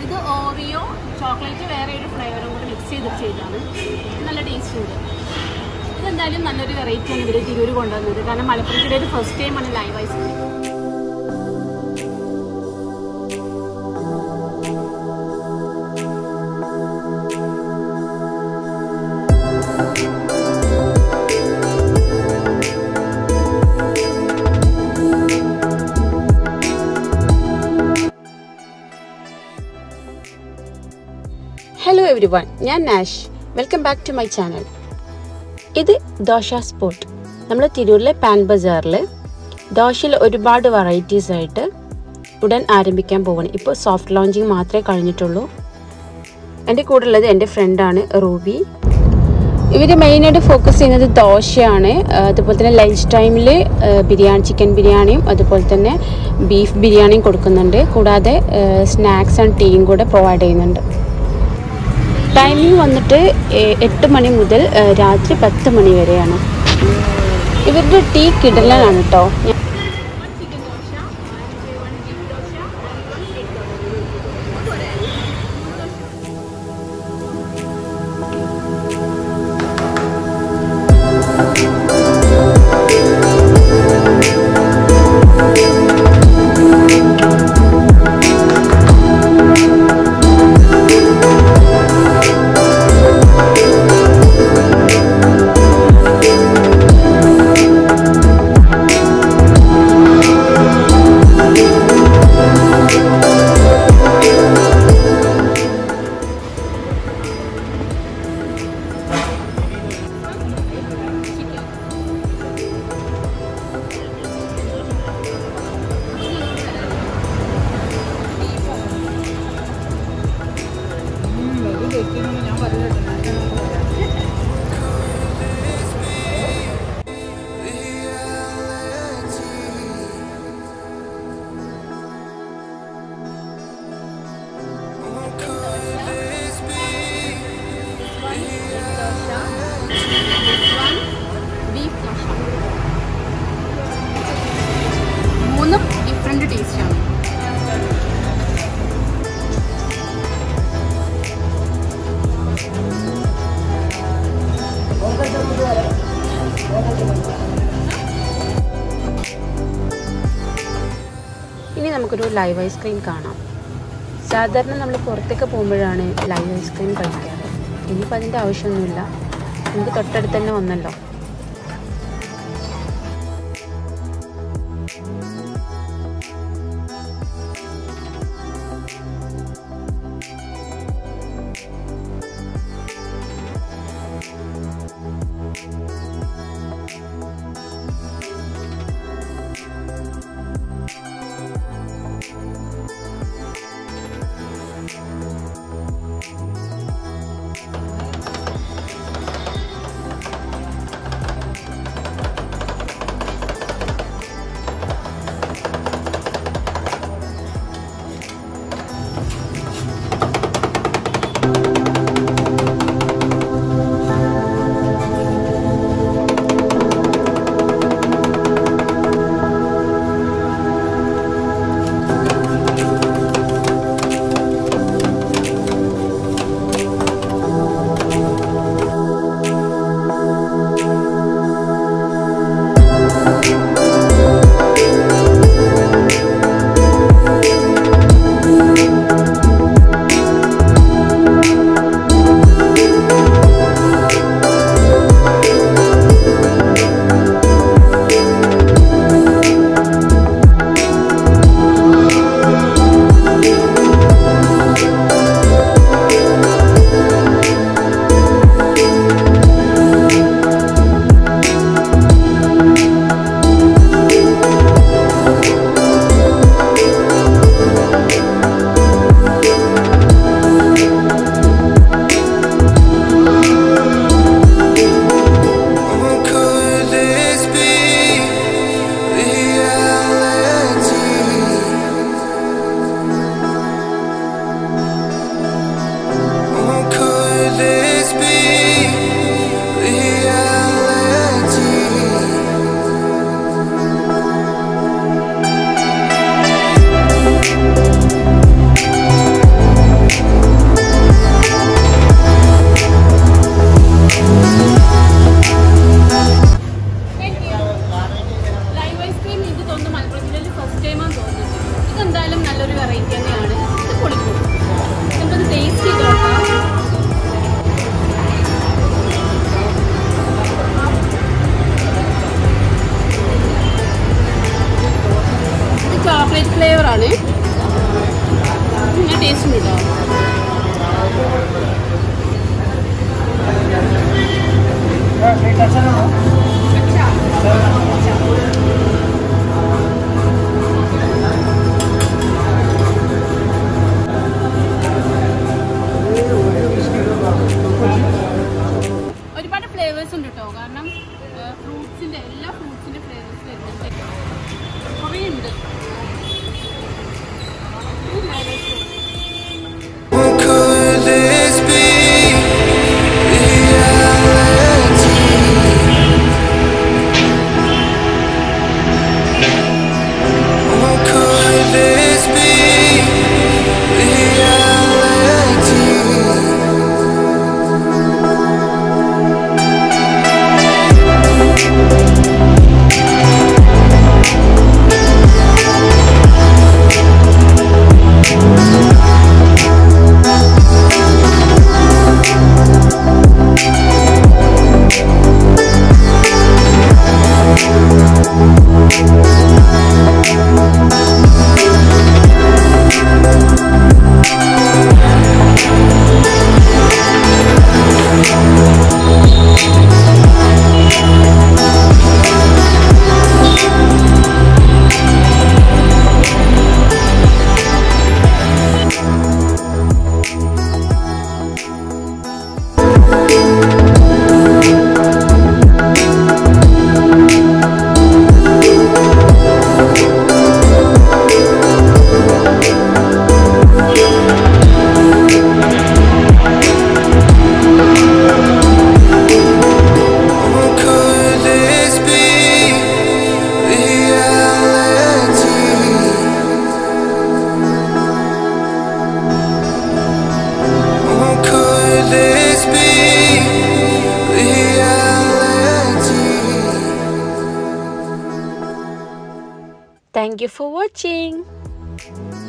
ഇത് Oreo chocolate വേറെ ഒരു ഫ്ലേവറും കൂടി മിക്സ് ചെയ്ത് ചെയ്താണ് നല്ല ടേസ്റ്റ് ഉണ്ട് ഇതെന്തായാലും നല്ലൊരു വെറൈറ്റിയാണ് ഇവർ തിരൂർ കൊണ്ടുവന്നത് കാരണം മലപ്പുറം ജില്ലയിൽ ഫസ്റ്റ് ടൈമാണ് live ice cream hello every one ഞാൻ Nash welcome back to my channel ഇത് ദോശ സ്പോട്ട് നമ്മൾ തിരൂരിലെ പാൻ ബസാറിൽ ദോശയിൽ ഒരുപാട് വെറൈറ്റീസ് ആയിട്ട് ഉടൻ ആരംഭിക്കാൻ പോവാണ് ഇപ്പോൾ സോഫ്റ്റ് ലോഞ്ചിങ് മാത്രമേ കഴിഞ്ഞിട്ടുള്ളൂ എൻ്റെ കൂടെ ഉള്ളത് എൻ്റെ ഫ്രണ്ടാണ് റൂബി ഇവർ മെയിനായിട്ട് ഫോക്കസ് ചെയ്യുന്നത് ദോശയാണ് ആ, അതുപോലെ തന്നെ ലഞ്ച് ടൈമിൽ ബിരിയാണി ചിക്കൻ ബിരിയാണിയും അതുപോലെ തന്നെ ബീഫ് ബിരിയാണിയും കൊടുക്കുന്നുണ്ട് കൂടാതെ സ്നാക്സ് ആൻഡ് ടീയും കൂടെ പ്രൊവൈഡ് ചെയ്യുന്നുണ്ട് ടൈമിംഗ് വന്നിട്ട് ഏ- എട്ട് മണി മുതൽ ഏ, രാത്രി പത്ത് മണി വരെയാണ് ഇവരുടെ ടീ കിടലനാണ് കേട്ടോ chicken dosa one beef dosa one egg dosa beef dosa മൂന്നും ഡിഫറെൻറ്റ് ടേസ്റ്റാണ് ഇനി നമുക്കൊരു ലൈവ് ഐസ്ക്രീം കാണാം സാധാരണ നമ്മൾ പുറത്തേക്ക് പോകുമ്പോഴാണ് ലൈവ് ഐസ്ക്രീം കഴിക്കാറ് ഇനിയിപ്പോൾ അതിൻ്റെ ആവശ്യമൊന്നുമില്ല നമുക്ക് തൊട്ടടുത്ത് തന്നെ വന്നല്ലോ ഒരുപാട് ഫ്ലേവേഴ്സ് ഉണ്ട് കേട്ടോ കാരണം ഫ്രൂട്ട്സിന്റെ എല്ലാ ഫ്രൂട്ട്സിന്റെ ഫ്ലേവേഴ്സ് വരുന്നുണ്ട് കുറേ ഉണ്ട് What could this be? Reality. What could this be? Reality. What could this be? Reality. What could this be? Reality. Thank you for watching